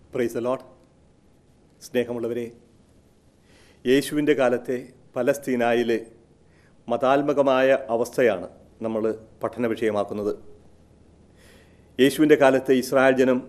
price load സ്നേഹമുള്ളവരെ യേശുവിൻ്റെ കാലത്തെ പലസ്തീനായിലെ മതാത്മകമായ അവസ്ഥയാണ് നമ്മൾ പഠന വിഷയമാക്കുന്നത് യേശുവിൻ്റെ കാലത്തെ ഇസ്രായേൽ ജനം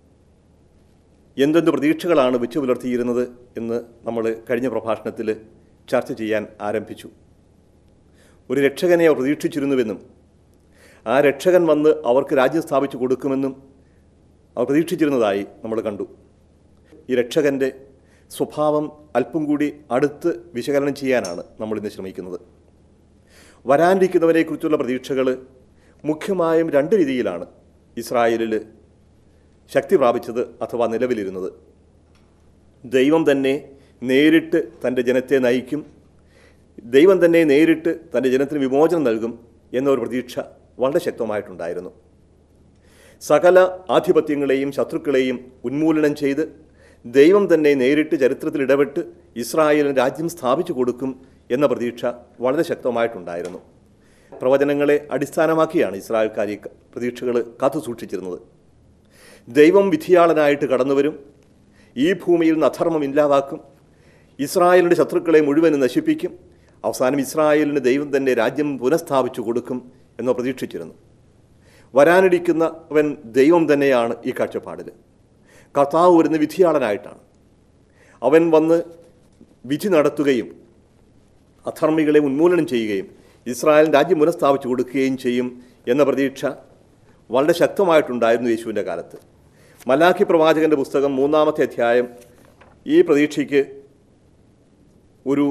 എന്തെന്ത് പ്രതീക്ഷകളാണ് വെച്ചു പുലർത്തിയിരുന്നത് എന്ന് നമ്മൾ കഴിഞ്ഞ പ്രഭാഷണത്തിൽ ചർച്ച ചെയ്യാൻ ആരംഭിച്ചു ഒരു രക്ഷകനെ അവർ പ്രതീക്ഷിച്ചിരുന്നുവെന്നും ആ രക്ഷകൻ വന്ന് അവർക്ക് രാജ്യം സ്ഥാപിച്ചു കൊടുക്കുമെന്നും അവർ പ്രതീക്ഷിച്ചിരുന്നതായി നമ്മൾ കണ്ടു ഈ രക്ഷകൻ്റെ സ്വഭാവം അല്പം കൂടി അടുത്ത് വിശകലനം ചെയ്യാനാണ് നമ്മൾ ഇന്ന് ശ്രമിക്കുന്നത് വരാനിരിക്കുന്നവരെക്കുറിച്ചുള്ള പ്രതീക്ഷകൾ മുഖ്യമായും രണ്ട് രീതിയിലാണ് ഇസ്രായേലിൽ ശക്തി പ്രാപിച്ചത് അഥവാ നിലവിലിരുന്നത് ദൈവം തന്നെ നേരിട്ട് തൻ്റെ ജനത്തെ നയിക്കും ദൈവം തന്നെ നേരിട്ട് തൻ്റെ ജനത്തിന് വിമോചനം നൽകും എന്നൊരു പ്രതീക്ഷ വളരെ ശക്തമായിട്ടുണ്ടായിരുന്നു സകല ആധിപത്യങ്ങളെയും ശത്രുക്കളെയും ഉന്മൂലനം ചെയ്ത് ദൈവം തന്നെ നേരിട്ട് ചരിത്രത്തിൽ ഇടപെട്ട് ഇസ്രായേലിന് രാജ്യം സ്ഥാപിച്ചു കൊടുക്കും എന്ന പ്രതീക്ഷ വളരെ ശക്തമായിട്ടുണ്ടായിരുന്നു പ്രവചനങ്ങളെ അടിസ്ഥാനമാക്കിയാണ് ഇസ്രായേൽക്കാർ ഈ പ്രതീക്ഷകൾ കാത്തു സൂക്ഷിച്ചിരുന്നത് ദൈവം വിധിയാളനായിട്ട് കടന്നുവരും ഈ ഭൂമിയിൽ നിന്ന് അധർമ്മം ഇല്ലാതാക്കും ഇസ്രായേലിൻ്റെ ശത്രുക്കളെ മുഴുവനും നശിപ്പിക്കും അവസാനം ഇസ്രായേലിന് ദൈവം തന്നെ രാജ്യം പുനഃസ്ഥാപിച്ചു കൊടുക്കും എന്ന് പ്രതീക്ഷിച്ചിരുന്നു വരാനിരിക്കുന്നവൻ ദൈവം തന്നെയാണ് ഈ കാഴ്ചപ്പാടിൽ കർത്താവ് വരുന്ന വിധിയാളനായിട്ടാണ് അവൻ വന്ന് വിധി നടത്തുകയും അധർമ്മികളെ ഉന്മൂലനം ചെയ്യുകയും ഇസ്രായേൽ രാജ്യം പുനഃസ്ഥാപിച്ചു കൊടുക്കുകയും ചെയ്യും എന്ന പ്രതീക്ഷ വളരെ ശക്തമായിട്ടുണ്ടായിരുന്നു യേശുവിൻ്റെ കാലത്ത് മലാഖി പ്രവാചകൻ്റെ പുസ്തകം മൂന്നാമത്തെ അധ്യായം ഈ പ്രതീക്ഷയ്ക്ക് ഒരു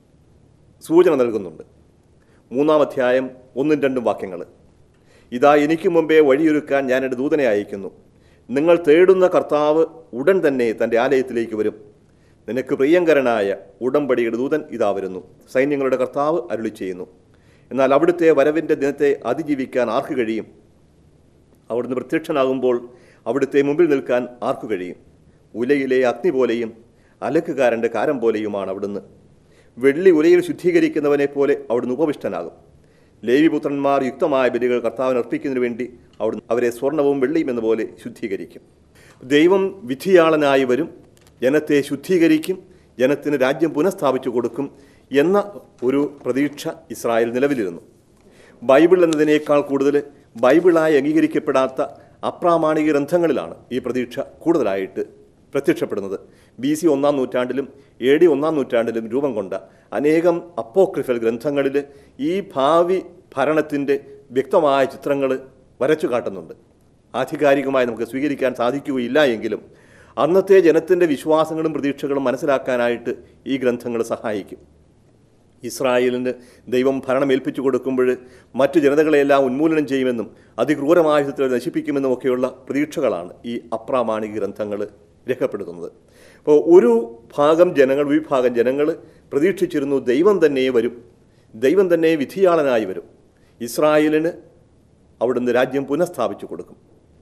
സൂചന നൽകുന്നുണ്ട് മൂന്നാം അധ്യായം ഒന്നും രണ്ടും വാക്യങ്ങൾ ഇതാ എനിക്ക് മുമ്പേ വഴിയൊരുക്കാൻ ഞാൻ എൻ്റെ ദൂതനെ അയക്കുന്നു നിങ്ങൾ തേടുന്ന കർത്താവ് ഉടൻ തന്നെ തൻ്റെ ആലയത്തിലേക്ക് വരും നിനക്ക് പ്രിയങ്കരനായ ഉടമ്പടിയുടെ ദൂതൻ ഇതാ വരുന്നു സൈന്യങ്ങളുടെ കർത്താവ് അരുളി ചെയ്യുന്നു എന്നാൽ അവിടുത്തെ വരവിൻ്റെ ദിനത്തെ അതിജീവിക്കാൻ ആർക്ക് കഴിയും അവിടുന്ന് പ്രത്യക്ഷനാകുമ്പോൾ അവിടുത്തെ മുമ്പിൽ നിൽക്കാൻ ആർക്കു കഴിയും ഉലയിലെ അഗ്നി പോലെയും അലക്കുകാരൻ്റെ കാരം പോലെയുമാണ് അവിടുന്ന് വെള്ളി ഉലയിൽ ശുദ്ധീകരിക്കുന്നവനെ പോലെ അവിടുന്ന് ഉപവിഷ്ടനാകും ലേവിപുത്രന്മാർ യുക്തമായ ബലികൾ കർത്താവിന് അർപ്പിക്കുന്നതിന് വേണ്ടി അവിടുന്ന് അവരെ സ്വർണവും വെള്ളിയും എന്ന പോലെ ശുദ്ധീകരിക്കും ദൈവം വിധിയാളനായി വരും ജനത്തെ ശുദ്ധീകരിക്കും ജനത്തിന് രാജ്യം പുനഃസ്ഥാപിച്ചു കൊടുക്കും എന്ന ഒരു പ്രതീക്ഷ ഇസ്രായേൽ നിലവിലിരുന്നു ബൈബിൾ എന്നതിനേക്കാൾ കൂടുതൽ ബൈബിളായി അംഗീകരിക്കപ്പെടാത്ത അപ്രാമാണിക ഗ്രന്ഥങ്ങളിലാണ് ഈ പ്രതീക്ഷ കൂടുതലായിട്ട് പ്രത്യക്ഷപ്പെടുന്നത് ബി സി ഒന്നാം നൂറ്റാണ്ടിലും എ ഡി ഒന്നാം നൂറ്റാണ്ടിലും രൂപം കൊണ്ട അനേകം അപ്പോക്രിഫൽ ഗ്രന്ഥങ്ങളിൽ ഈ ഭാവി ഭരണത്തിൻ്റെ വ്യക്തമായ ചിത്രങ്ങൾ വരച്ചു കാട്ടുന്നുണ്ട് ആധികാരികമായി നമുക്ക് സ്വീകരിക്കാൻ സാധിക്കുകയില്ല എങ്കിലും അന്നത്തെ ജനത്തിൻ്റെ വിശ്വാസങ്ങളും പ്രതീക്ഷകളും മനസ്സിലാക്കാനായിട്ട് ഈ ഗ്രന്ഥങ്ങൾ സഹായിക്കും ഇസ്രായേലിന് ദൈവം ഭരണം ഏൽപ്പിച്ചു കൊടുക്കുമ്പോൾ മറ്റു ജനതകളെയെല്ലാം ഉന്മൂലനം ചെയ്യുമെന്നും അതിക്രൂരമായ വിധത്തിൽ നശിപ്പിക്കുമെന്നും ഒക്കെയുള്ള പ്രതീക്ഷകളാണ് ഈ അപ്രാമാണിക ഗ്രന്ഥങ്ങൾ രേഖപ്പെടുത്തുന്നത് അപ്പോൾ ഒരു ഭാഗം ജനങ്ങൾ വിഭാഗം ജനങ്ങൾ പ്രതീക്ഷിച്ചിരുന്നു ദൈവം തന്നെ വരും ദൈവം തന്നെ വിധിയാളനായി വരും ഇസ്രായേലിന് അവിടുന്ന് രാജ്യം പുനഃസ്ഥാപിച്ചു കൊടുക്കും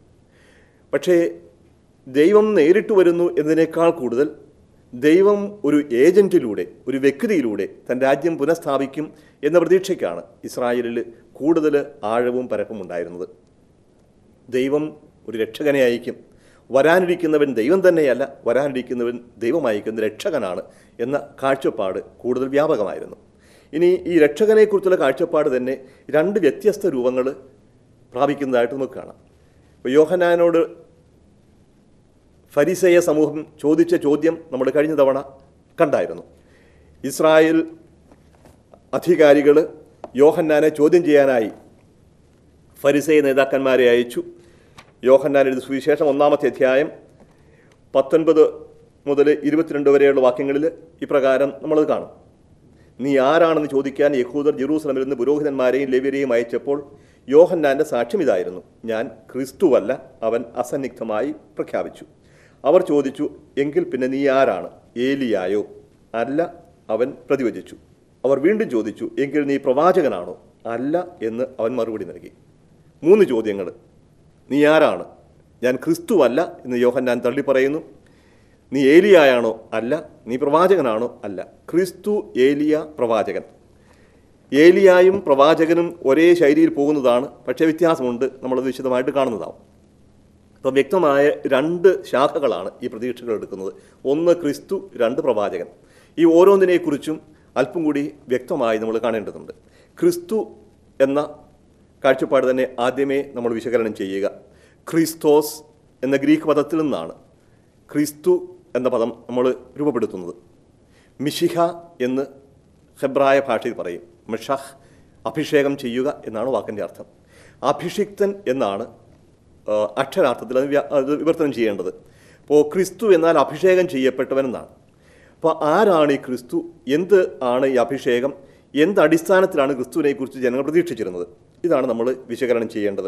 പക്ഷേ ദൈവം നേരിട്ട് വരുന്നു എന്നതിനേക്കാൾ കൂടുതൽ ദൈവം ഒരു ഏജന്റിലൂടെ ഒരു വ്യക്തിയിലൂടെ തൻ്റെ രാജ്യം പുനഃസ്ഥാപിക്കും എന്ന പ്രതീക്ഷയ്ക്കാണ് ഇസ്രായേലിൽ കൂടുതൽ ആഴവും പരപ്പും ഉണ്ടായിരുന്നത് ദൈവം ഒരു രക്ഷകനെ അയക്കും വരാനിരിക്കുന്നവൻ ദൈവം തന്നെയല്ല വരാനിരിക്കുന്നവൻ ദൈവമയക്കുന്ന രക്ഷകനാണ് എന്ന കാഴ്ചപ്പാട് കൂടുതൽ വ്യാപകമായിരുന്നു ഇനി ഈ രക്ഷകനെക്കുറിച്ചുള്ള കാഴ്ചപ്പാട് തന്നെ രണ്ട് വ്യത്യസ്ത രൂപങ്ങൾ പ്രാപിക്കുന്നതായിട്ട് നമുക്ക് കാണാം ഇപ്പോൾ യോഹനാനോട് ഫരിസേയ സമൂഹം ചോദിച്ച ചോദ്യം നമ്മൾ കഴിഞ്ഞ തവണ കണ്ടായിരുന്നു ഇസ്രായേൽ അധികാരികൾ യോഹന്നാനെ ചോദ്യം ചെയ്യാനായി ഫരിസേയ നേതാക്കന്മാരെ അയച്ചു യോഹന്നാൻ എഴുതി സുവിശേഷം ഒന്നാമത്തെ അധ്യായം പത്തൊൻപത് മുതൽ ഇരുപത്തിരണ്ട് വരെയുള്ള വാക്യങ്ങളിൽ ഇപ്രകാരം നമ്മളത് കാണും നീ ആരാണെന്ന് ചോദിക്കാൻ യഹൂദർ ജെറൂസലമിൽ നിന്ന് പുരോഹിതന്മാരെയും ലേവ്യരെയും അയച്ചപ്പോൾ യോഹന്നാൻ്റെ സാക്ഷ്യം ഇതായിരുന്നു ഞാൻ ക്രിസ്തുവല്ല അവൻ അസന്നിഗ്ധമായി പ്രഖ്യാപിച്ചു അവർ ചോദിച്ചു എങ്കിൽ പിന്നെ നീ ആരാണ് ഏലിയായോ അല്ല അവൻ പ്രതിവചിച്ചു അവർ വീണ്ടും ചോദിച്ചു എങ്കിൽ നീ പ്രവാചകനാണോ അല്ല എന്ന് അവൻ മറുപടി നൽകി മൂന്ന് ചോദ്യങ്ങൾ നീ ആരാണ് ഞാൻ ക്രിസ്തുവല്ല എന്ന് യോഹന്നാൻ തള്ളി പറയുന്നു നീ ഏലിയായാണോ അല്ല നീ പ്രവാചകനാണോ അല്ല ക്രിസ്തു ഏലിയ പ്രവാചകൻ ഏലിയായും പ്രവാചകനും ഒരേ ശൈലിയിൽ പോകുന്നതാണ് പക്ഷേ വ്യത്യാസമുണ്ട് നമ്മളത് വിശദമായിട്ട് കാണുന്നതാവും അപ്പോൾ വ്യക്തമായ രണ്ട് ശാഖകളാണ് ഈ പ്രതീക്ഷകൾ എടുക്കുന്നത് ഒന്ന് ക്രിസ്തു രണ്ട് പ്രവാചകൻ ഈ ഓരോന്നിനെക്കുറിച്ചും അല്പം കൂടി വ്യക്തമായി നമ്മൾ കാണേണ്ടതുണ്ട് ക്രിസ്തു എന്ന കാഴ്ചപ്പാട് തന്നെ ആദ്യമേ നമ്മൾ വിശകലനം ചെയ്യുക ക്രിസ്തോസ് എന്ന ഗ്രീക്ക് പദത്തിൽ നിന്നാണ് ക്രിസ്തു എന്ന പദം നമ്മൾ രൂപപ്പെടുത്തുന്നത് മിഷിഹ എന്ന് ഹെബ്രായ ഭാഷയിൽ പറയും മിഷഹ് അഭിഷേകം ചെയ്യുക എന്നാണ് വാക്കിൻ്റെ അർത്ഥം അഭിഷിക്തൻ എന്നാണ് ആ, അക്ഷരാർത്ഥത്തിൽ അത് വ്യ- അത് വിവർത്തനം ചെയ്യേണ്ടത് അപ്പോൾ ക്രിസ്തു എന്നാൽ അഭിഷേകം ചെയ്യപ്പെട്ടവൻ എന്നാണ് അപ്പോൾ ആരാണ് ഈ ക്രിസ്തു എന്ത് ആണ് ഈ അഭിഷേകം എന്ത് അടിസ്ഥാനത്തിലാണ് ക്രിസ്തുവിനെ കുറിച്ച് ജനങ്ങൾ പ്രതീക്ഷിച്ചിരുന്നത് ഇതാണ് നമ്മൾ വിശകലനം ചെയ്യേണ്ടത്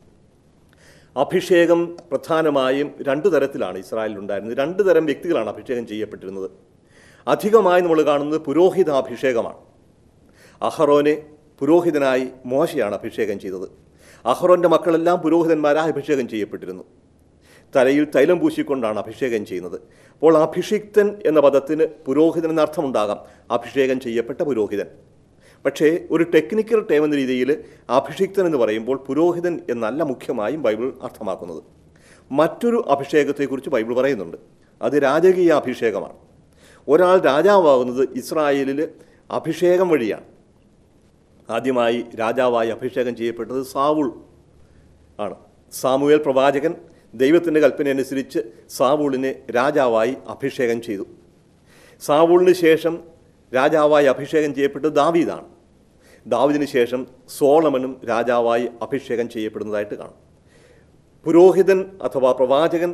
അഭിഷേകം പ്രധാനമായും രണ്ടു തരത്തിലാണ് ഇസ്രായേലിൽ ഉണ്ടായിരുന്നത് രണ്ട് തരം വ്യക്തികളാണ് അഭിഷേകം ചെയ്യപ്പെട്ടിരുന്നത് അധികമായി നമ്മൾ കാണുന്നത് പുരോഹിതാഭിഷേകമാണ് അഹറോനെ പുരോഹിതനായി മോശയാണ് അഭിഷേകം ചെയ്തത് അഹറോൻ്റെ മക്കളെല്ലാം പുരോഹിതന്മാരായി അഭിഷേകം ചെയ്യപ്പെട്ടിരുന്നു തലയിൽ തൈലം പൂശിക്കൊണ്ടാണ് അഭിഷേകം ചെയ്യുന്നത് അപ്പോൾ അഭിഷിക്തൻ എന്ന പദത്തിന് പുരോഹിതൻ എന്ന അർത്ഥമുണ്ടാകാം അഭിഷേകം ചെയ്യപ്പെട്ട പുരോഹിതൻ പക്ഷേ ഒരു ടെക്നിക്കൽ ടേം എന്ന രീതിയിൽ അഭിഷിക്തൻ എന്ന് പറയുമ്പോൾ പുരോഹിതൻ എന്നല്ല മുഖ്യമായും ബൈബിൾ അർത്ഥമാക്കുന്നത് മറ്റൊരു അഭിഷേകത്തെക്കുറിച്ച് ബൈബിൾ പറയുന്നുണ്ട് അത് രാജകീയ അഭിഷേകമാണ് ഒരാൾ രാജാവാകുന്നത് ഇസ്രായേലിൽ അഭിഷേകം വഴിയാണ് ആദ്യമായി രാജാവായി അഭിഷേകം ചെയ്യപ്പെട്ടത് സാവുൾ ആണ് സാമുവേൽ പ്രവാചകൻ ദൈവത്തിൻ്റെ കൽപ്പന അനുസരിച്ച് സാവൂളിനെ രാജാവായി അഭിഷേകം ചെയ്തു സാവൂളിന് ശേഷം രാജാവായി അഭിഷേകം ചെയ്യപ്പെട്ടത് ദാവീദാണ് ദാവീദിന് ശേഷം സോളമനും രാജാവായി അഭിഷേകം ചെയ്യപ്പെടുന്നതായിട്ട് കാണും പുരോഹിതൻ അഥവാ പ്രവാചകൻ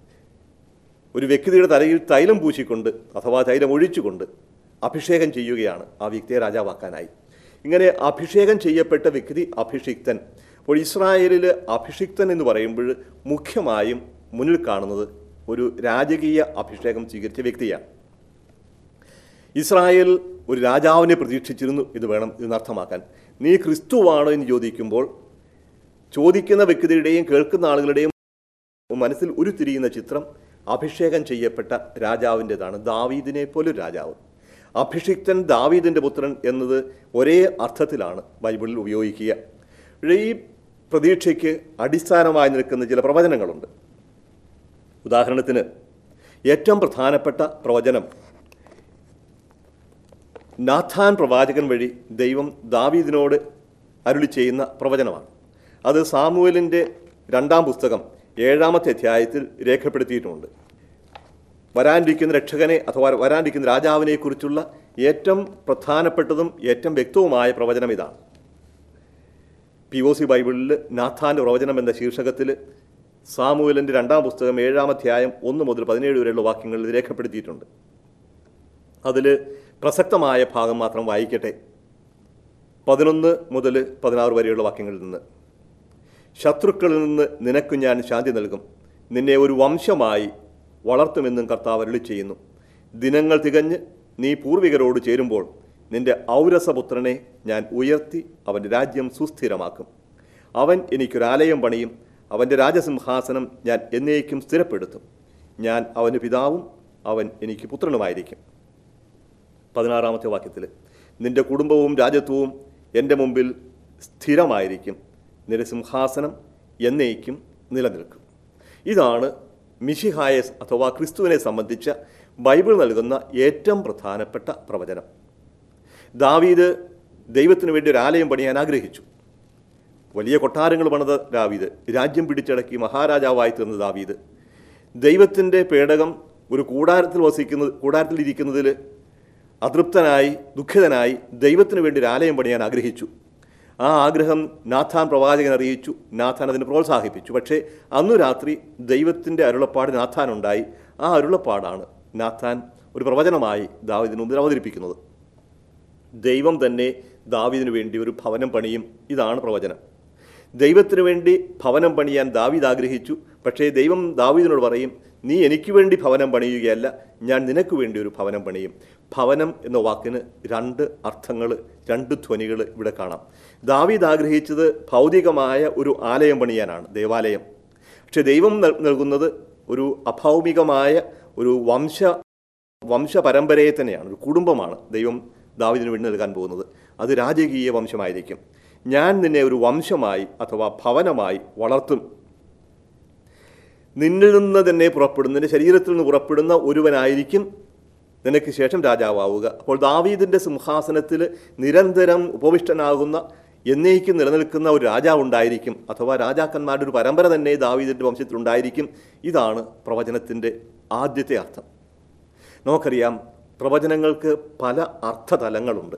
ഒരു വ്യക്തിയുടെ തലയിൽ തൈലം പൂശിക്കൊണ്ട് അഥവാ തൈലം ഒഴിച്ചുകൊണ്ട് അഭിഷേകം ചെയ്യുകയാണ് ആ വ്യക്തിയെ രാജാവാക്കാനായി ഇങ്ങനെ അഭിഷേകം ചെയ്യപ്പെട്ട വ്യക്തി അഭിഷിക്തൻ അപ്പോൾ ഇസ്രായേലിൽ അഭിഷിക്തൻ എന്ന് പറയുമ്പോൾ മുഖ്യമായും മുന്നിൽ കാണുന്നത് ഒരു രാജകീയ അഭിഷേകം സ്വീകരിച്ച വ്യക്തിയാണ് ഇസ്രായേൽ ഒരു രാജാവിനെ പ്രതീക്ഷിച്ചിരുന്നു ഇത് വേണം ഇതിനർത്ഥമാക്കാൻ നീ ക്രിസ്തുവാണോ എന്ന് ചോദിക്കുമ്പോൾ ചോദിക്കുന്ന വ്യക്തിയുടെയും കേൾക്കുന്ന ആളുകളുടെയും മനസ്സിൽ ഉരുത്തിരിയുന്ന ചിത്രം അഭിഷേകം ചെയ്യപ്പെട്ട രാജാവിൻ്റെതാണ് ദാവീദിനെ പോലൊരു രാജാവ് അഭിഷിക്തൻ ദാവീദിൻ്റെ പുത്രൻ എന്നത് ഒരേ അർത്ഥത്തിലാണ് ബൈബിളിൽ ഉപയോഗിക്കുക പക്ഷേ ഈ പ്രതീക്ഷയ്ക്ക് അടിസ്ഥാനമായി നിൽക്കുന്ന ചില പ്രവചനങ്ങളുണ്ട് ഉദാഹരണത്തിന് ഏറ്റവും പ്രധാനപ്പെട്ട പ്രവചനം നാഥാൻ പ്രവാചകൻ വഴി ദൈവം ദാവീദിനോട് അരുളി ചെയ്യുന്ന പ്രവചനമാണ് അത് സാമുവലിൻ്റെ രണ്ടാം പുസ്തകം ഏഴാമത്തെ അധ്യായത്തിൽ രേഖപ്പെടുത്തിയിട്ടുമുണ്ട് വരാനിരിക്കുന്ന രക്ഷകനെ അഥവാ വരാനിരിക്കുന്ന രാജാവിനെ കുറിച്ചുള്ള ഏറ്റവും പ്രധാനപ്പെട്ടതും ഏറ്റവും വ്യക്തവുമായ പ്രവചനം ഇതാണ് പി ഒ സി ബൈബിളിൽ നാഥാൻ്റെ പ്രവചനം എന്ന ശീർഷകത്തിൽ സാമുവലിൻ്റെ രണ്ടാം പുസ്തകം ഏഴാം അധ്യായം ഒന്ന് മുതൽ പതിനേഴ് വരെയുള്ള വാക്യങ്ങളിൽ ഇത് രേഖപ്പെടുത്തിയിട്ടുണ്ട് അതിൽ പ്രസക്തമായ ഭാഗം മാത്രം വായിക്കട്ടെ പതിനൊന്ന് മുതൽ പതിനാറ് വരെയുള്ള വാക്യങ്ങളിൽ നിന്ന് ശത്രുക്കളിൽ നിന്ന് നിനക്ക് ഞാൻ ശാന്തി നൽകും നിന്നെ ഒരു വംശമായി വളർത്തുമെന്നും കർത്താവ് അരുളി ചെയ്യുന്നു ദിനങ്ങൾ തികഞ്ഞ് നീ പൂർവികരോട് ചേരുമ്പോൾ നിന്റെ ഔരസപുത്രനെ ഞാൻ ഉയർത്തി അവൻ്റെ രാജ്യം സുസ്ഥിരമാക്കും അവൻ എനിക്കൊരാലയം പണിയും അവൻ്റെ രാജസിംഹാസനം ഞാൻ എന്നേക്കും സ്ഥിരപ്പെടുത്തും ഞാൻ അവന് പിതാവും അവൻ എനിക്ക് പുത്രനുമായിരിക്കും പതിനാറാമത്തെ വാക്യത്തിൽ നിന്റെ കുടുംബവും രാജ്യത്വവും എൻ്റെ മുമ്പിൽ സ്ഥിരമായിരിക്കും നിന്റെ സിംഹാസനം എന്നേക്കും നിലനിൽക്കും ഇതാണ് മിഷിഹായെ അഥവാ ക്രിസ്തുവിനെ സംബന്ധിച്ച ബൈബിൾ നൽകുന്ന ഏറ്റവും പ്രധാനപ്പെട്ട പ്രവചനം ദാവീദ് ദൈവത്തിന് വേണ്ടി ഒരു ആലയം പണിയാൻ ആഗ്രഹിച്ചു വലിയ കൊട്ടാരങ്ങൾ പണിത ദാവീദ് രാജ്യം പിടിച്ചടക്കി മഹാരാജാവായി തീർന്ന ദാവീദ് ദൈവത്തിൻ്റെ പേടകം ഒരു കൂടാരത്തിൽ വസിക്കുന്ന കൂടാരത്തിൽ ഇരിക്കുന്നതിൽ അതൃപ്തനായി ദുഃഖിതനായി ദൈവത്തിന് വേണ്ടി ഒരു ആലയം പണിയാൻ ആഗ്രഹിച്ചു ആ ആഗ്രഹം നാഥാൻ പ്രവാചകൻ അറിയിച്ചു നാഥാൻ അതിന് പ്രോത്സാഹിപ്പിച്ചു പക്ഷേ അന്നു രാത്രി ദൈവത്തിൻ്റെ അരുളപ്പാട് നാഥാനുണ്ടായി ആ അരുളപ്പാടാണ് നാഥാൻ ഒരു പ്രവചനമായി ദാവിദിന് മുമ്പിൽ അവതരിപ്പിക്കുന്നത് ദൈവം തന്നെ ദാവീദിനു വേണ്ടി ഒരു ഭവനം പണിയും ഇതാണ് പ്രവചനം ദൈവത്തിനു വേണ്ടി ഭവനം പണിയാൻ ദാവീദ് ആഗ്രഹിച്ചു പക്ഷേ ദൈവം ദാവീദിനോട് പറയും നീ എനിക്ക് വേണ്ടി ഭവനം പണിയുകയല്ല ഞാൻ നിനക്ക് വേണ്ടി ഒരു ഭവനം പണിയും ഭവനം എന്ന വാക്കിന് രണ്ട് അർത്ഥങ്ങൾ രണ്ട് ധ്വനികൾ ഇവിടെ കാണാം ദാവീദ് ആഗ്രഹിച്ചത് ഭൗതികമായ ഒരു ആലയം പണിയാനാണ് ദേവാലയം പക്ഷെ ദൈവം നൽ- നൽകുന്നത് ഒരു അഭൗമികമായ ഒരു വംശ വംശപരമ്പരയെ തന്നെയാണ് ഒരു കുടുംബമാണ് ദൈവം ദാവിദിന് വേണ്ടി നൽകാൻ പോകുന്നത് അത് രാജകീയ വംശമായിരിക്കും ഞാൻ നിന്നെ ഒരു വംശമായി അഥവാ ഭവനമായി വളർത്തും നിന്നിൽ നിന്ന് തന്നെ പുറപ്പെടുന്ന നിന്റെ ശരീരത്തിൽ നിന്ന് പുറപ്പെടുന്ന ഒരുവനായിരിക്കും നിനക്ക് ശേഷം രാജാവാവുക അപ്പോൾ ദാവീദിൻ്റെ സിംഹാസനത്തിൽ നിരന്തരം ഉപവിഷ്ടനാകുന്ന എന്നേക്കും നിലനിൽക്കുന്ന ഒരു രാജാവുണ്ടായിരിക്കും അഥവാ രാജാക്കന്മാരുടെ ഒരു പരമ്പര തന്നെ ദാവീദിൻ്റെ വംശത്തിലുണ്ടായിരിക്കും ഇതാണ് പ്രവചനത്തിൻ്റെ ആദ്യത്തെ അർത്ഥം നമുക്കറിയാം പ്രവചനങ്ങൾക്ക് പല അർത്ഥതലങ്ങളുണ്ട്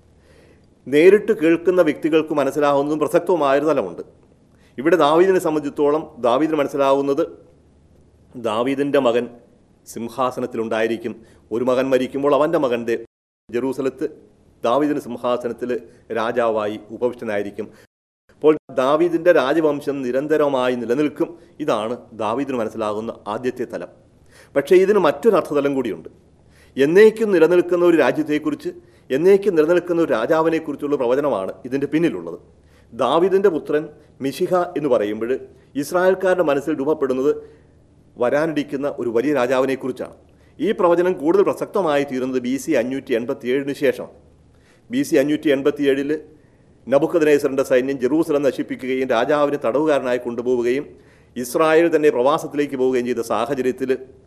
നേരിട്ട് കേൾക്കുന്ന വ്യക്തികൾക്ക് മനസ്സിലാവുന്നതും പ്രസക്തവുമായൊരു തലമുണ്ട് ഇവിടെ ദാവീദിനെ സംബന്ധിച്ചിടത്തോളം ദാവീദിന് മനസ്സിലാവുന്നത് ദാവീദിൻ്റെ മകൻ സിംഹാസനത്തിലുണ്ടായിരിക്കും ഒരു മകൻ മരിക്കുമ്പോൾ അവൻ്റെ മകൻ്റെ ജെറൂസലത്ത് ദാവീദിന് സിംഹാസനത്തിൽ രാജാവായി ഉപവിഷ്ടനായിരിക്കും അപ്പോൾ ദാവീദിൻ്റെ രാജവംശം നിരന്തരമായി നിലനിൽക്കും ഇതാണ് ദാവീദിന് മനസ്സിലാകുന്ന ആദ്യത്തെ തലം പക്ഷേ ഇതിന് മറ്റൊരു അർത്ഥതലം കൂടിയുണ്ട് എന്നേക്കും നിലനിൽക്കുന്ന ഒരു രാജ്യത്തെക്കുറിച്ച് എന്നേക്കും നിലനിൽക്കുന്ന ഒരു രാജാവിനെക്കുറിച്ചുള്ള പ്രവചനമാണ് ഇതിൻ്റെ പിന്നിലുള്ളത് ദാവീദിൻ്റെ പുത്രൻ മിശിഹ എന്ന് പറയുമ്പോൾ ഇസ്രായേൽക്കാരുടെ മനസ്സിൽ രൂപപ്പെടുന്നത് വരാനിരിക്കുന്ന ഒരു വലിയ രാജാവിനെക്കുറിച്ചാണ് ഈ പ്രവചനം കൂടുതൽ പ്രസക്തമായി തീരുന്നത് ബി സി അഞ്ഞൂറ്റി എൺപത്തി ഏഴിന് ശേഷം ബി സി അഞ്ഞൂറ്റി എൺപത്തി ഏഴിൽ നബുക്കദ്നേസറിൻ്റെ സൈന്യം ജെറൂസലം നശിപ്പിക്കുകയും രാജാവിനെ തടവുകാരനായി കൊണ്ടുപോവുകയും ഇസ്രായേൽ തന്നെ പ്രവാസത്തിലേക്ക് പോവുകയും ചെയ്ത സാഹചര്യത്തിൽ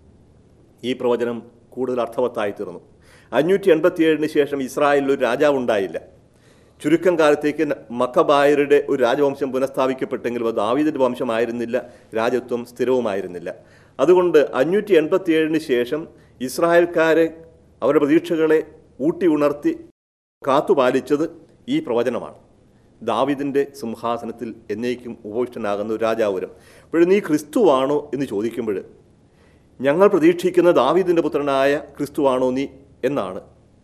ഈ പ്രവചനം കൂടുതൽ അർത്ഥവത്തായി തീർന്നു അഞ്ഞൂറ്റി എൺപത്തി ഏഴിന് ശേഷം ഇസ്രായേലിൽ ഒരു രാജാവ് ഉണ്ടായില്ല ചുരുക്കം കാലത്തേക്ക് മക്കബായരുടെ ഒരു രാജവംശം പുനഃസ്ഥാപിക്കപ്പെട്ടെങ്കിലും അത് ദാവീദിൻ്റെ വംശമായിരുന്നില്ല രാജ്യത്വം സ്ഥിരവുമായിരുന്നില്ല അതുകൊണ്ട് അഞ്ഞൂറ്റി എൺപത്തി ഏഴിന് ശേഷം ഇസ്രായേൽക്കാരെ അവരുടെ പ്രതീക്ഷകളെ ഊട്ടി ഉണർത്തി കാത്തുപാലിച്ചത് ഈ പ്രവചനമാണ് ദാവിദിൻ്റെ സിംഹാസനത്തിൽ എന്നേക്കും ഉപവിഷ്ടനാകുന്ന ഒരു രാജാപുരം അപ്പോഴും നീ ക്രിസ്തുവാണോ എന്ന് ചോദിക്കുമ്പോൾ ഞങ്ങൾ പ്രതീക്ഷിക്കുന്ന ദാവീദിൻ്റെ പുത്രനായ ക്രിസ്തുവാണോ നീ എന്നാണ്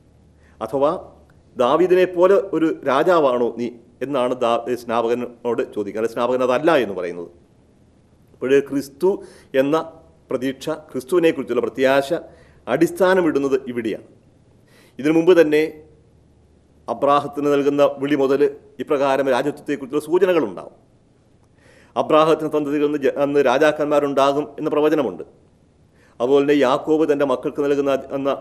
അഥവാ ദാവീദിനെ പോലെ ഒരു രാജാവാണോ നീ എന്നാണ് ദാ സ്നാപകനോട് ചോദിക്കുന്നത് സ്നാപകൻ അതല്ല എന്ന് പറയുന്നത് അപ്പോൾ ക്രിസ്തു എന്ന പ്രതീക്ഷ ക്രിസ്തുവിനെക്കുറിച്ചുള്ള പ്രത്യാശ അടിസ്ഥാനമിടുന്നത് ഇവിടെയാണ് ഇതിനു മുമ്പ് തന്നെ അബ്രാഹത്തിന് നൽകുന്ന വിളി മുതൽ ഇപ്രകാരം രാജ്യത്വത്തെക്കുറിച്ചുള്ള സൂചനകളുണ്ടാവും അബ്രാഹത്തിന് സന്തതികളിൽ നിന്ന് ജ- അന്ന് രാജാക്കന്മാരുണ്ടാകും എന്ന പ്രവചനമുണ്ട് അതുപോലെ തന്നെ യാക്കോബ് തൻ്റെ മക്കൾക്ക് നൽകുന്ന എന്ന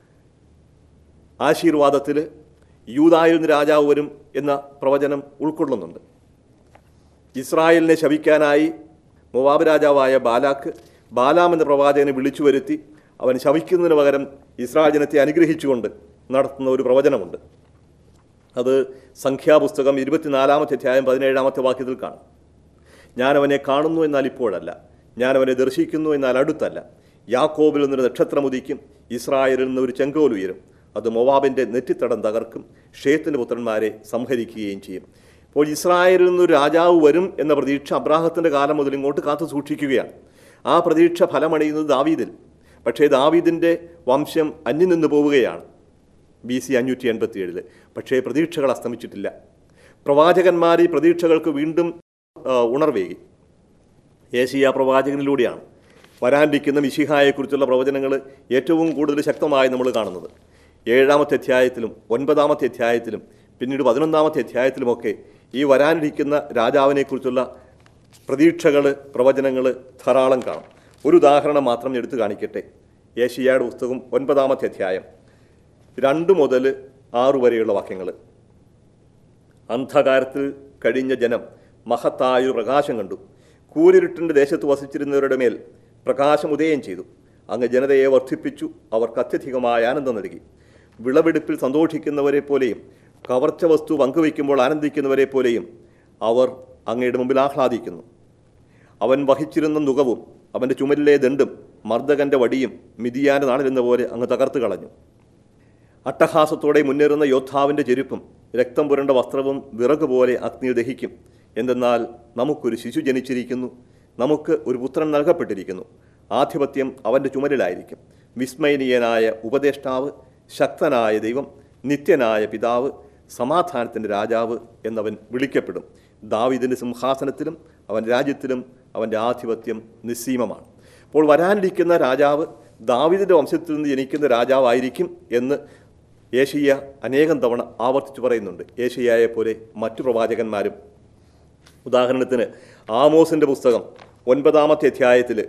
ആശീർവാദത്തിൽ യൂതായിൽ നിന്ന് രാജാവ് വരും എന്ന പ്രവചനം ഉൾക്കൊള്ളുന്നുണ്ട് ഇസ്രായേലിനെ ശപിക്കാനായി മൊവാബ് രാജാവായ ബാലാക്ക് ബാലാം എന്ന പ്രവാചകനെ വിളിച്ചു വരുത്തി അവൻ ശപിക്കുന്നതിന് പകരം ഇസ്രായേൽ ജനത്തെ അനുഗ്രഹിച്ചുകൊണ്ട് നടത്തുന്ന ഒരു പ്രവചനമുണ്ട് അത് സംഖ്യാപുസ്തകം ഇരുപത്തിനാലാമത്തെ അധ്യായം പതിനേഴാമത്തെ വാക്യത്തിൽ കാണും ഞാൻ അവനെ കാണുന്നു എന്നാൽ ഇപ്പോഴല്ല ഞാൻ അവനെ ദർശിക്കുന്നു എന്നാൽ അടുത്തല്ല യാക്കോബിൽ നിന്നൊരു നക്ഷത്രം ഉദിക്കും ഇസ്രായേലിൽ നിന്ന് ഒരു ചെങ്കോൽ ഉയരും അത് മൊവാബിൻ്റെ നെറ്റിത്തടം തകർക്കും ഷേത്തിൻ്റെ പുത്രന്മാരെ സംഹരിക്കുകയും ചെയ്യും അപ്പോൾ ഇസ്രായേലിൽ നിന്നൊരു രാജാവ് വരും എന്ന പ്രതീക്ഷ അബ്രാഹത്തിൻ്റെ കാലം മുതൽ ഇങ്ങോട്ട് കാത്തു സൂക്ഷിക്കുകയാണ് ആ പ്രതീക്ഷ ഫലമണിയുന്നത് ദാവീദിൽ പക്ഷേ ദാവീദിൻ്റെ വംശം അന്യം നിന്ന് പോവുകയാണ് ബി സി അഞ്ഞൂറ്റി എൺപത്തി ഏഴില് പക്ഷേ പ്രതീക്ഷകൾ അസ്തമിച്ചിട്ടില്ല പ്രവാചകന്മാർ ഈ പ്രതീക്ഷകൾക്ക് വീണ്ടും ആ, ഉണർവേകി ഏഷ്യ പ്രവാചകനിലൂടെയാണ് വരാനിരിക്കുന്ന മിശിഹായെക്കുറിച്ചുള്ള പ്രവചനങ്ങൾ ഏറ്റവും കൂടുതൽ ശക്തമായി നമ്മൾ കാണുന്നത് ഏഴാമത്തെ അധ്യായത്തിലും ഒൻപതാമത്തെ അധ്യായത്തിലും പിന്നീട് പതിനൊന്നാമത്തെ അധ്യായത്തിലുമൊക്കെ ഈ വരാനിരിക്കുന്ന രാജാവിനെക്കുറിച്ചുള്ള പ്രതീക്ഷകൾ പ്രവചനങ്ങൾ ധാരാളം കാണും ഒരു ഉദാഹരണം മാത്രം എടുത്തു കാണിക്കട്ടെ ഏഷ്യയുടെ പുസ്തകം ഒൻപതാമത്തെ അധ്യായം രണ്ട് മുതൽ ആറ് വരെയുള്ള വാക്യങ്ങൾ അന്ധകാരത്തിൽ കഴിഞ്ഞ ജനം മഹത്തായൊരു പ്രകാശം കണ്ടു കൂരിരുട്ടിൻ്റെ ദേശത്ത് വസിച്ചിരുന്നവരുടെ മേൽ പ്രകാശം ഉദയം ചെയ്തു അങ്ങ് ജനതയെ വർദ്ധിപ്പിച്ചു അവർക്ക് അത്യധികമായ ആനന്ദം നൽകി വിളവെടുപ്പിൽ സന്തോഷിക്കുന്നവരെ പോലെയും കവർച്ച വസ്തു പങ്കുവയ്ക്കുമ്പോൾ ആനന്ദിക്കുന്നവരെ പോലെയും അവർ അങ്ങയുടെ മുമ്പിൽ ആഹ്ലാദിക്കുന്നു അവൻ വഹിച്ചിരുന്ന നുകവും അവൻ്റെ ചുമലിലെ ദണ്ടും മർദ്ദകന്റെ വടിയും മിതിയാൻ്റെ നാളിലെന്ന പോലെ അങ്ങ് തകർത്ത് കളഞ്ഞു അട്ടഹാസത്തോടെ മുന്നേറുന്ന യോദ്ധാവിൻ്റെ ചെരുപ്പും രക്തം പുരണ്ട വസ്ത്രവും വിറക് പോലെ അഗ്നിയിൽ ദഹിക്കും എന്തെന്നാൽ നമുക്കൊരു ശിശു ജനിച്ചിരിക്കുന്നു നമുക്ക് ഒരു പുത്രൻ നൽകപ്പെട്ടിരിക്കുന്നു ആധിപത്യം അവൻ്റെ ചുമലിലായിരിക്കും വിസ്മയനീയനായ ഉപദേഷ്ടാവ് ശക്തനായ ദൈവം നിത്യനായ പിതാവ് സമാധാനത്തിൻ്റെ രാജാവ് എന്നവൻ വിളിക്കപ്പെടും ദാവീദിൻ്റെ സിംഹാസനത്തിലും അവൻ രാജ്യത്തിലും അവൻ്റെ ആധിപത്യം നിസ്സീമമാണ് അപ്പോൾ വരാനിരിക്കുന്ന രാജാവ് ദാവീദിൻ്റെ വംശത്തിൽ നിന്ന് ജനിക്കുന്ന രാജാവായിരിക്കും എന്ന് ഏഷ്യ അനേകം തവണ ആവർത്തിച്ചു പറയുന്നുണ്ട് ഏഷ്യയെ പോലെ മറ്റു പ്രവാചകന്മാരും ഉദാഹരണത്തിന് ആമോസിൻ്റെ പുസ്തകം ഒൻപതാമത്തെ അധ്യായത്തിൽ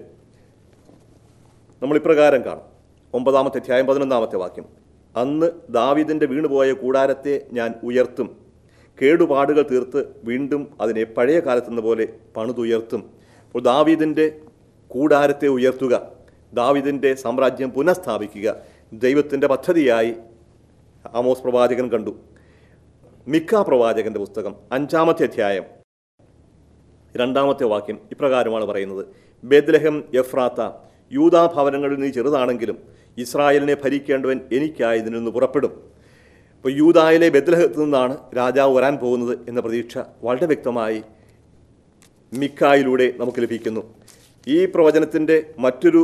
നമ്മൾ ഇപ്രകാരം കാണും ഒമ്പതാമത്തെ അധ്യായം പതിനൊന്നാമത്തെ വാക്യം അന്ന് ദാവീദിൻ്റെ വീണുപോയ കൂടാരത്തെ ഞാൻ ഉയർത്തും കേടുപാടുകൾ തീർത്ത് വീണ്ടും അതിനെ പഴയ കാലത്തെന്ന പോലെ പണിതുയർത്തും അപ്പോൾ ദാവീദിൻ്റെ കൂടാരത്തെ ഉയർത്തുക ദാവിദിൻ്റെ സാമ്രാജ്യം പുനഃസ്ഥാപിക്കുക ദൈവത്തിൻ്റെ പദ്ധതിയായി ആമോസ് പ്രവാചകൻ കണ്ടു മിക്ക പ്രവാചകന്റെ പുസ്തകം അഞ്ചാമത്തെ അധ്യായം രണ്ടാമത്തെ വാക്യം ഇപ്രകാരമാണ് പറയുന്നത് ബേദ്ലഹം എഫ്രാത്ത യൂതാ ഭവനങ്ങളിൽ നീ ചെറുതാണെങ്കിലും ഇസ്രായേലിനെ ഭരിക്കേണ്ടവൻ എനിക്കായി ഇതിൽ നിന്ന് പുറപ്പെടും ഇപ്പോൾ യൂതായിലെ ബെദ്ലഹത്ത് നിന്നാണ് രാജാവ് വരാൻ പോകുന്നത് എന്ന പ്രതീക്ഷ വളരെ വ്യക്തമായി മിക്കായിലൂടെ നമുക്ക് ലഭിക്കുന്നു ഈ പ്രവചനത്തിൻ്റെ മറ്റൊരു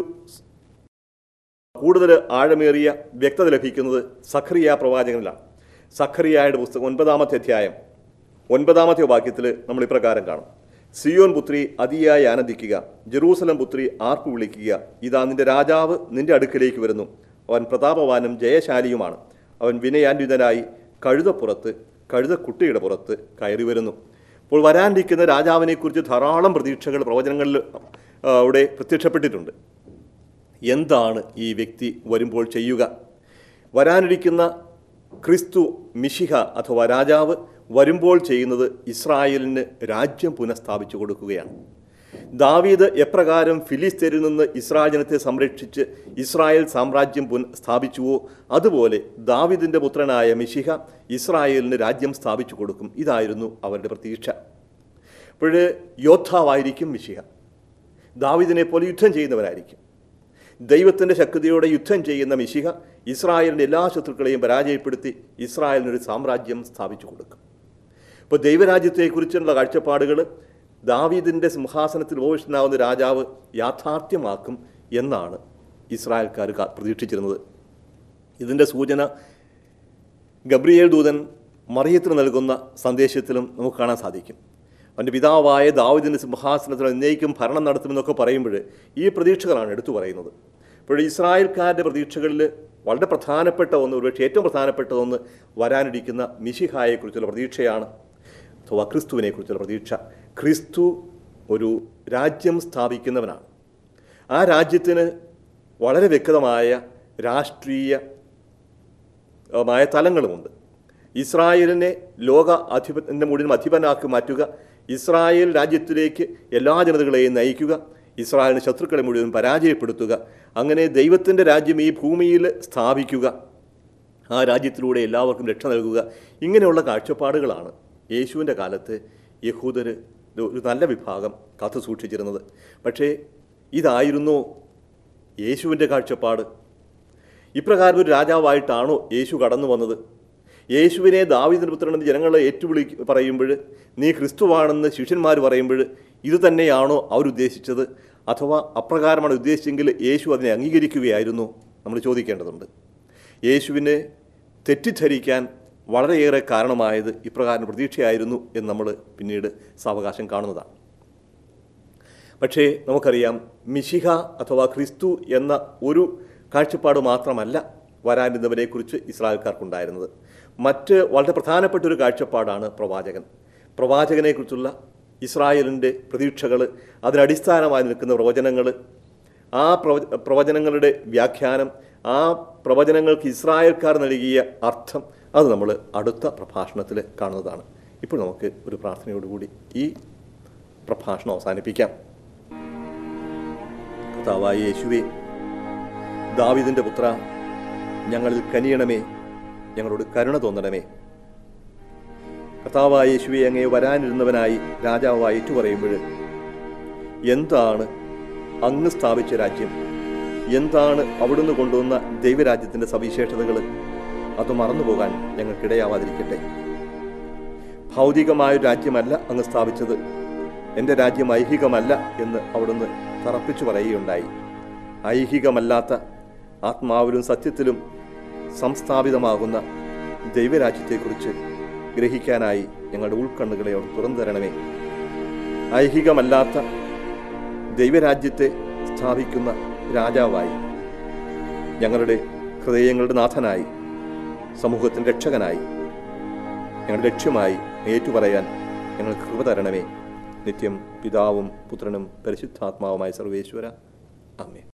കൂടുതൽ ആഴമേറിയ വ്യക്തത ലഭിക്കുന്നത് സഖറിയ പ്രവാചകനിലാണ് സഖറിയായുടെ പുസ്തകം ഒൻപതാമത്തെ അധ്യായം ഒൻപതാമത്തെ വാക്യത്തിൽ നമ്മൾ ഇപ്രകാരം കാണും സിയോൻ പുത്രി അതിയായി ആനന്ദിക്കുക ജെറൂസലം പുത്രി ആർപ്പ് വിളിക്കുക ഇതാ നിന്റെ രാജാവ് നിന്റെ അടുക്കലേക്ക് വരുന്നു അവൻ പ്രതാപവാനും ജയശാലിയുമാണ് അവൻ വിനയാന്വിതനായി കഴുതപ്പുറത്ത് കഴുതക്കുട്ടിയുടെ പുറത്ത് കയറി വരുന്നു അപ്പോൾ വരാനിരിക്കുന്ന രാജാവിനെക്കുറിച്ച് ധാരാളം പ്രതീക്ഷകൾ പ്രവചനങ്ങളിൽ ആ, അവിടെ പ്രത്യക്ഷപ്പെട്ടിട്ടുണ്ട് എന്താണ് ഈ വ്യക്തി വരുമ്പോൾ ചെയ്യുക വരാനിരിക്കുന്ന ക്രിസ്തു മിഷിഹ അഥവാ രാജാവ് വരുമ്പോൾ ചെയ്യുന്നത് ഇസ്രായേലിന് രാജ്യം പുനഃസ്ഥാപിച്ചു കൊടുക്കുകയാണ് ദാവീദ് എപ്രകാരം ഫിലിസ്തീനിൽ നിന്ന് ഇസ്രായേൽ ജനത്തെ സംരക്ഷിച്ച് ഇസ്രായേൽ സാമ്രാജ്യം പുന സ്ഥാപിച്ചുവോ അതുപോലെ ദാവീദിൻ്റെ പുത്രനായ മിഷിഹ ഇസ്രായേലിന് രാജ്യം സ്ഥാപിച്ചു കൊടുക്കും ഇതായിരുന്നു അവരുടെ പ്രതീക്ഷ അപ്പോൾ യോദ്ധാവായിരിക്കും മിഷിഹ ദാവീദിനെ പോലെ യുദ്ധം ചെയ്യുന്നവരായിരിക്കും ദൈവത്തിൻ്റെ ശക്തിയോടെ യുദ്ധം ചെയ്യുന്ന മിശിഹ ഇസ്രായേലിൻ്റെ എല്ലാ ശത്രുക്കളെയും പരാജയപ്പെടുത്തി ഇസ്രായേലിനൊരു സാമ്രാജ്യം സ്ഥാപിച്ചു കൊടുക്കും ഇപ്പോൾ ദൈവരാജ്യത്തെക്കുറിച്ചുള്ള കാഴ്ചപ്പാടുകൾ ദാവീദിൻ്റെ സിംഹാസനത്തിൽ ഉപവിഷ്ടനാവുന്ന രാജാവ് യാഥാർത്ഥ്യമാക്കും എന്നാണ് ഇസ്രായേൽക്കാർ കാ- പ്രതീക്ഷിച്ചിരുന്നത് ഇതിൻ്റെ സൂചന ഗബ്രിയേൽ ദൂതൻ മറിയത്തിന് നൽകുന്ന സന്ദേശത്തിലും നമുക്ക് കാണാൻ സാധിക്കും അവൻ്റെ പിതാവായ ദാവിദിൻ്റെ സിംഹാസനത്തിൽ എന്നേക്കും ഭരണം നടത്തുമെന്നൊക്കെ പറയുമ്പോൾ ഈ പ്രതീക്ഷകളാണ് എടുത്തു പറയുന്നത് അപ്പോൾ ഇസ്രായേൽക്കാരുടെ പ്രതീക്ഷകളിൽ വളരെ പ്രധാനപ്പെട്ട ഒന്ന് ഒരുപക്ഷെ ഏറ്റവും പ്രധാനപ്പെട്ട ഒന്ന് വരാനിരിക്കുന്ന മിശിഹായെക്കുറിച്ചുള്ള പ്രതീക്ഷയാണ് അഥവാ ക്രിസ്തുവിനെക്കുറിച്ചുള്ള പ്രതീക്ഷ ക്രിസ്തു ഒരു രാജ്യം സ്ഥാപിക്കുന്നവനാണ് ആ രാജ്യത്തിന് വളരെ വ്യക്തമായ രാഷ്ട്രീയ മായ തലങ്ങളുമുണ്ട് ഇസ്രായേലിനെ ലോക അധിപൻ്റെ മുഴുവൻ അധിപനാക്കി മാറ്റുക ഇസ്രായേൽ രാജ്യത്തിലേക്ക് എല്ലാ ജനതകളെയും നയിക്കുക ഇസ്രായേലിന് ശത്രുക്കളെ മുഴുവൻ പരാജയപ്പെടുത്തുക അങ്ങനെ ദൈവത്തിൻ്റെ രാജ്യം ഈ ഭൂമിയിൽ സ്ഥാപിക്കുക ആ രാജ്യത്തിലൂടെ എല്ലാവർക്കും രക്ഷ നൽകുക ഇങ്ങനെയുള്ള കാഴ്ചപ്പാടുകളാണ് യേശുവിൻ്റെ കാലത്ത് യഹൂദർ ഒരു നല്ല വിഭാഗം കാത്തു സൂക്ഷിച്ചിരുന്നത് പക്ഷേ ഇതായിരുന്നു യേശുവിൻ്റെ കാഴ്ചപ്പാട് ഇപ്രകാരം ഒരു രാജാവായിട്ടാണോ യേശു കടന്നു വന്നത് യേശുവിനെ ദാവീദിന്റെ പുത്രനെന്ന് ജനങ്ങളെ ഏറ്റുവിളി പറയുമ്പോൾ നീ ക്രിസ്തുവാണെന്ന് ശിഷ്യന്മാർ പറയുമ്പോൾ ഇത് തന്നെയാണോ അവരുദ്ദേശിച്ചത് അഥവാ അപ്രകാരമാണ് ഉദ്ദേശിച്ചെങ്കിൽ യേശു അതിനെ അംഗീകരിക്കുകയായിരുന്നു നമ്മൾ ചോദിക്കേണ്ടതുണ്ട് യേശുവിനെ തെറ്റിദ്ധരിക്കാൻ വളരെയേറെ കാരണമായത് ഇപ്രകാരം പ്രതീക്ഷയായിരുന്നു എന്ന് നമ്മൾ പിന്നീട് സാവകാശം കാണുന്നതാണ് പക്ഷേ നമുക്കറിയാം മിശിഹ അഥവാ ക്രിസ്തു എന്ന ഒരു കാഴ്ചപ്പാട് മാത്രമല്ല വരാനിരുന്നവരെക്കുറിച്ച് ഇസ്രായേൽക്കാർക്കുണ്ടായിരുന്നത് മറ്റ് വളരെ പ്രധാനപ്പെട്ട ഒരു കാഴ്ചപ്പാടാണ് പ്രവാചകൻ പ്രവാചകനെക്കുറിച്ചുള്ള ഇസ്രായേലിൻ്റെ പ്രതീക്ഷകൾ അതിനടിസ്ഥാനമായി നിൽക്കുന്ന പ്രവചനങ്ങൾ ആ പ്രവ പ്രവചനങ്ങളുടെ വ്യാഖ്യാനം ആ പ്രവചനങ്ങൾക്ക് ഇസ്രായേൽക്കാർ നൽകിയ അർത്ഥം അത് നമ്മൾ അടുത്ത പ്രഭാഷണത്തിൽ കാണുന്നതാണ് ഇപ്പോൾ നമുക്ക് ഒരു പ്രാർത്ഥനയോടുകൂടി ഈ പ്രഭാഷണം അവസാനിപ്പിക്കാം കർത്താവായ യേശുവേ ദാവിദിൻ്റെ പുത്ര ഞങ്ങളിൽ കനിയണമേ ഞങ്ങളോട് കരുണ തോന്നണമേ കർത്താവായ യേശുവെ അങ്ങേ വരാനിരുന്നവനായി രാജാവായി ഏറ്റുപറയുമ്പോൾ എന്താണ് അങ്ങ് സ്ഥാപിച്ച രാജ്യം എന്താണ് അവിടുന്ന് കൊണ്ടുവന്ന ദൈവരാജ്യത്തിൻ്റെ സവിശേഷതകൾ അത് മറന്നുപോകാൻ ഞങ്ങൾക്കിടയാവാതിരിക്കട്ടെ ഭൗതികമായ ഒരു രാജ്യമല്ല അങ്ങ് സ്ഥാപിച്ചത് എൻ്റെ രാജ്യം ഐഹികമല്ല എന്ന് അവിടുന്ന് തറപ്പിച്ചു പറയുകയുണ്ടായി ഐഹികമല്ലാത്ത ആത്മാവിലും സത്യത്തിലും സംസ്ഥാപിതമാകുന്ന ദൈവരാജ്യത്തെക്കുറിച്ച് ഗ്രഹിക്കാനായി ഞങ്ങളുടെ ഉൾക്കണ്ണുകളെ അവിടെ തുറന്നു തരണമേ ഐഹികമല്ലാത്ത ദൈവരാജ്യത്തെ സ്ഥാപിക്കുന്ന രാജാവായി ഞങ്ങളുടെ ഹൃദയങ്ങളുടെ നാഥനായി സമൂഹത്തിൻ്റെ രക്ഷകനായി ഞങ്ങളുടെ ലക്ഷ്യമായി ഏറ്റുപറയാൻ ഞങ്ങൾക്ക് കൃപ തരണമേ നിത്യം പിതാവും പുത്രനും പരിശുദ്ധാത്മാവുമായ സർവേശ്വര അമ്മേ